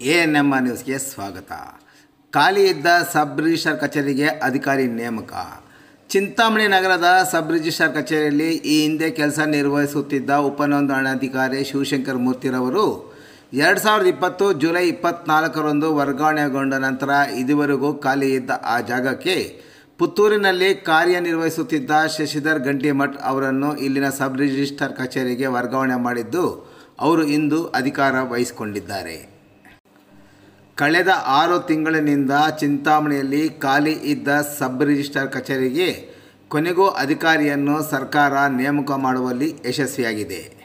A N M R ನ್ಯೂಸ್ಗೆ ಸ್ವಾಗತ ಖಾಲಿ ಇದ್ದ ಸಬ್ ರಿಜಿಸ್ಟ್ರಾರ್ ಕಚೇರಿಗೆ ಅಧಿಕಾರಿ ನೇಮಕ ಚಿಂತಾಮಣಿ ನಗರದ ಸಬ್ ರಿಜಿಸ್ಟ್ರಾರ್ ಕಚೇರಿಯಲ್ಲಿ ಈ ಹಿಂದೆ ಕೆಲಸ ನಿರ್ವಹಿಸುತ್ತಿದ್ದ ಉಪನೋಂದಣಾಧಿಕಾರಿ ಶಿವಶಂಕರ್ ಮೂರ್ತಿರವರು ಎರಡು ಸಾವಿರದ ಇಪ್ಪತ್ತು ಜುಲೈ ಇಪ್ಪತ್ತ್ನಾಲ್ಕರಂದು ವರ್ಗಾವಣೆಗೊಂಡ ನಂತರ ಇದುವರೆಗೂ ಖಾಲಿ ಇದ್ದ ಆ ಜಾಗಕ್ಕೆ ಪುತ್ತೂರಿನಲ್ಲಿ ಕಾರ್ಯನಿರ್ವಹಿಸುತ್ತಿದ್ದ ಶಶಿಧರ್ ಗಂಟಿಮಠ್ ಅವರನ್ನು ಇಲ್ಲಿನ ಸಬ್ ರಿಜಿಸ್ಟ್ರಾರ್ ಕಚೇರಿಗೆ ವರ್ಗಾವಣೆ ಮಾಡಿದ್ದು ಅವರು ಇಂದು ಅಧಿಕಾರ ವಹಿಸಿಕೊಂಡಿದ್ದಾರೆ ಕಳೆದ ಆರು ತಿಂಗಳಿನಿಂದ ಚಿಂತಾಮಣಿಯಲ್ಲಿ ಖಾಲಿ ಇದ್ದ ಸಬ್ ರಿಜಿಸ್ಟ್ರಾರ್ ಕಚೇರಿಗೆ ಕೊನೆಗೂ ಅಧಿಕಾರಿಯನ್ನು ಸರ್ಕಾರ ನೇಮಕ ಮಾಡುವಲ್ಲಿ ಯಶಸ್ವಿಯಾಗಿದೆ